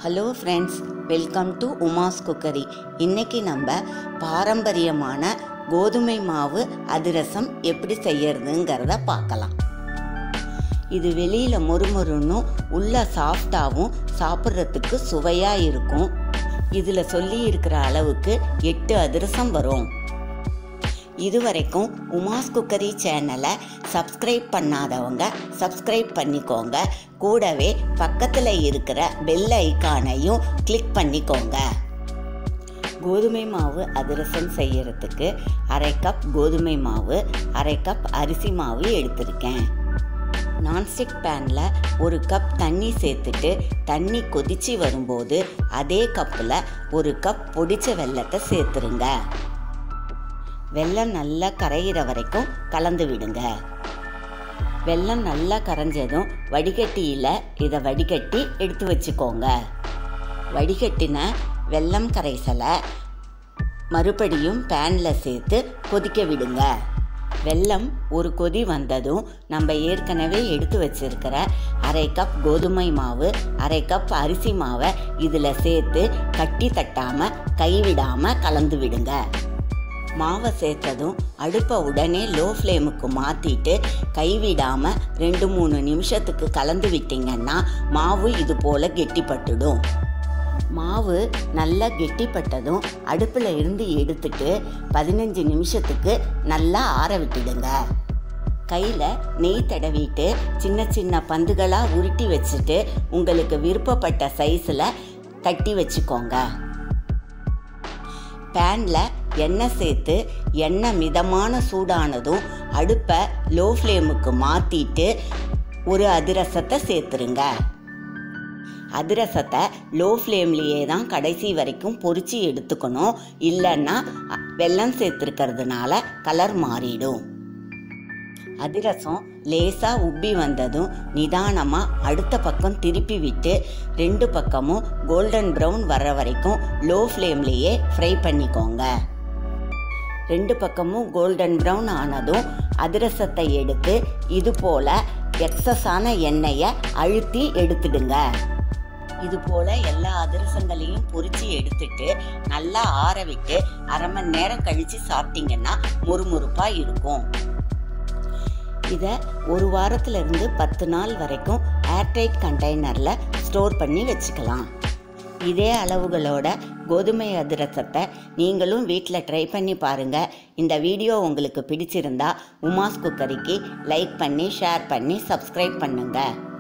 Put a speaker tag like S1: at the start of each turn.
S1: hello friends welcome to Uma's cookery இன்னைக்கு நம்ம பாரம்பரியமான கோதுமை மாவு அதிரசம் எப்படி செய்யறதுங்கிறத பார்க்கலாம் இது வெளியில் மொறுமொறுன்னும் உள்ள சாஃப்டாகவும் சாப்பிட்றதுக்கு சுவையாக இருக்கும் இதில் சொல்லி இருக்கிற அளவுக்கு எட்டு அதிரசம் வரும் இதுவரைக்கும் உமாஸ் குக்கரி சேனலை சப்ஸ்கிரைப் பண்ணாதவங்க சப்ஸ்கிரைப் பண்ணிக்கோங்க கூடவே பக்கத்தில் இருக்கிற பெல் ஐக்கானையும் கிளிக் பண்ணிக்கோங்க கோதுமை மாவு அதிரசம் செய்யறதுக்கு அரை கப் கோதுமை மாவு அரை கப் அரிசி மாவு எடுத்திருக்கேன் நான்ஸ்டிக் பேனில் ஒரு கப் தண்ணி சேர்த்துட்டு தண்ணி கொதிச்சு வரும்போது அதே கப்பில் ஒரு கப் பொடிச்ச வெல்லத்தை சேர்த்துருங்க வெல்லம் நல்லா கரையிற வரைக்கும் கலந்து விடுங்க வெல்லம் நல்லா கரைஞ்சதும் வடிகட்டியில் இதை வடிகட்டி எடுத்து வச்சுக்கோங்க வடிகட்டின வெல்லம் கரைசலை மறுபடியும் பேனில் சேர்த்து கொதிக்க விடுங்க வெல்லம் ஒரு கொதி வந்ததும் நம்ம ஏற்கனவே எடுத்து வச்சிருக்கிற அரை கப் கோதுமை மாவு அரை கப் அரிசி மாவை இதில் சேர்த்து கட்டி தட்டாமல் கைவிடாமல் கலந்து விடுங்க மாவை சேர்த்ததும் அடுப்பை உடனே லோ ஃப்ளேமுக்கு மாற்றிட்டு கைவிடாமல் ரெண்டு மூணு நிமிஷத்துக்கு கலந்து விட்டிங்கன்னா மாவு இது போல் கெட்டிப்பட்டுடும் மாவு நல்லா கெட்டிப்பட்டதும் அடுப்பில் இருந்து எடுத்துட்டு பதினஞ்சு நிமிஷத்துக்கு நல்லா ஆற விட்டுடுங்க கையில் நெய் தடவிட்டு சின்ன சின்ன பந்துகளாக உருட்டி வச்சுட்டு உங்களுக்கு விருப்பப்பட்ட சைஸில் தட்டி வச்சுக்கோங்க பேனில் எண்ணெய் சேர்த்து எண்ணெய் மிதமான சூடானதும் அடுப்பை லோ ஃப்ளேமுக்கு மாற்றிட்டு ஒரு அதிரசத்தை சேர்த்துருங்க அதிரசத்தை லோ ஃப்ளேம்லேயே தான் கடைசி வரைக்கும் பொரிச்சு எடுத்துக்கணும் இல்லைன்னா வெல்லம் சேர்த்துருக்கிறதுனால கலர் மாறிடும் அதிரசம் லேசாக உப்பி வந்ததும் நிதானமாக அடுத்த பக்கம் திருப்பி விட்டு ரெண்டு பக்கமும் கோல்டன் ப்ரௌன் வர்ற வரைக்கும் லோ ஃப்ளேம்லேயே ஃப்ரை பண்ணிக்கோங்க ரெண்டு பக்கமும் கோல்டன் ப்ரௌன் ஆனதும் அதிரசத்தை எடுத்து இது போல் எக்ஸஸான எண்ணெயை அழுத்தி எடுத்துடுங்க இது போல எல்லா அதிரசங்களையும் பொரிச்சு எடுத்துட்டு நல்லா ஆற விட்டு அரை மணி நேரம் கழிச்சு சாப்பிட்டீங்கன்னா முறுமுறுப்பா இருக்கும் இதை ஒரு வாரத்துல இருந்து பத்து நாள் வரைக்கும் ஏர்டைட் கண்டெய்னரில் ஸ்டோர் பண்ணி வச்சுக்கலாம் இதே அளவுகளோட கோதுமை அதிரசத்தை நீங்களும் வீட்டில் ட்ரை பண்ணி பாருங்கள் இந்த வீடியோ உங்களுக்கு பிடிச்சிருந்தா உமாஸ் குக்கரிக்கு லைக் பண்ணி ஷேர் பண்ணி சப்ஸ்கிரைப் பண்ணுங்கள்